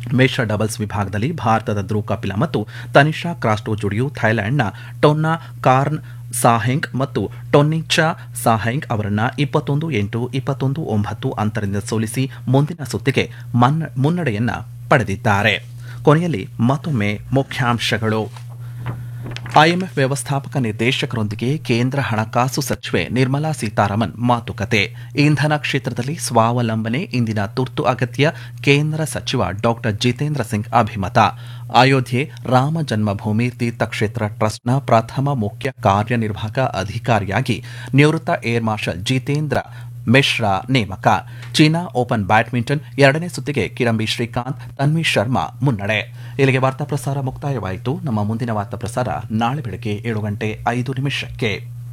ಮಿಶ್ರ doubles ವಿಭಾಗದಲ್ಲಿ ಭಾರತದ ಧ್ರುವ್ ಕಪಿಲ ಮತ್ತು ತನಿಷಾ ಕ್ರಾಸ್ಟೋ ಜೋಡಿಯು ಥೈಲ್ಯಾಂಡ್ನ ಟೊನ್ನಾ ಕಾರ್ನ್ ಸಾಹೆಂಗ್ ಮತ್ತು ಟೊನ್ನಿಚಾ ಸಾಹೆಂಗ್ ಅವರನ್ನ ಇಪ್ಪತ್ತೊಂದು ಎಂಟು ಇಪ್ಪತ್ತೊಂದು ಒಂಬತ್ತು ಅಂತರದಿಂದ ಸೋಲಿಸಿ ಮುಂದಿನ ಸುತ್ತಿಗೆ ಮನ್ನ ಮುನ್ನಡೆಯನ್ನ ಪಡೆದಿದ್ದಾರೆ ಕೊನೆಯಲ್ಲಿ ಮತ್ತೊಮ್ಮೆ ಮುಖ್ಯಾಂಶಗಳು ಐಎಂಎಫ್ ವ್ಯವಸ್ಥಾಪಕ ನಿರ್ದೇಶಕರೊಂದಿಗೆ ಕೇಂದ್ರ ಹಣಕಾಸು ಸಚಿವೆ ನಿರ್ಮಲಾ ಸೀತಾರಾಮನ್ ಮಾತುಕತೆ ಇಂಧನ ಕ್ಷೇತ್ರದಲ್ಲಿ ಸ್ವಾವಲಂಬನೆ ಇಂದಿನ ತುರ್ತು ಅಗತ್ಯ ಕೇಂದ್ರ ಸಚಿವ ಡಾಕ್ಟರ್ ಜಿತೇಂದ್ರ ಸಿಂಗ್ ಅಭಿಮತ ಅಯೋಧ್ಯೆ ರಾಮ ಜನ್ಮಭೂಮಿ ತೀರ್ಥಕ್ಷೇತ್ರ ಟ್ರಸ್ಟ್ನ ಪ್ರಥಮ ಮುಖ್ಯ ಕಾರ್ಯನಿರ್ವಾಹಕ ಅಧಿಕಾರಿಯಾಗಿ ನಿವೃತ್ತ ಏರ್ ಮಾರ್ಷಲ್ ಜಿತೇಂದ್ರ ಮಿಶ್ರಾ ನೇಮಕ ಚೀನಾ ಓಪನ್ ಬ್ಯಾಡ್ಮಿಂಟನ್ ಎರಡನೇ ಸುತ್ತಿಗೆ ಕಿಡಂಬಿ ಶ್ರೀಕಾಂತ್ ತನ್ವಿ ಶರ್ಮಾ ಮುನ್ನಡೆ ಇಲ್ಲಿಗೆ ವಾರ್ತಾ ಪ್ರಸಾರ ಮುಕ್ತಾಯವಾಯಿತು ನಮ್ಮ ಮುಂದಿನ ವಾರ್ತಾ ಪ್ರಸಾರ ನಾಳೆ ಬೆಳಗ್ಗೆ ಏಳು ಗಂಟೆ ಐದು ನಿಮಿಷಕ್ಕೆ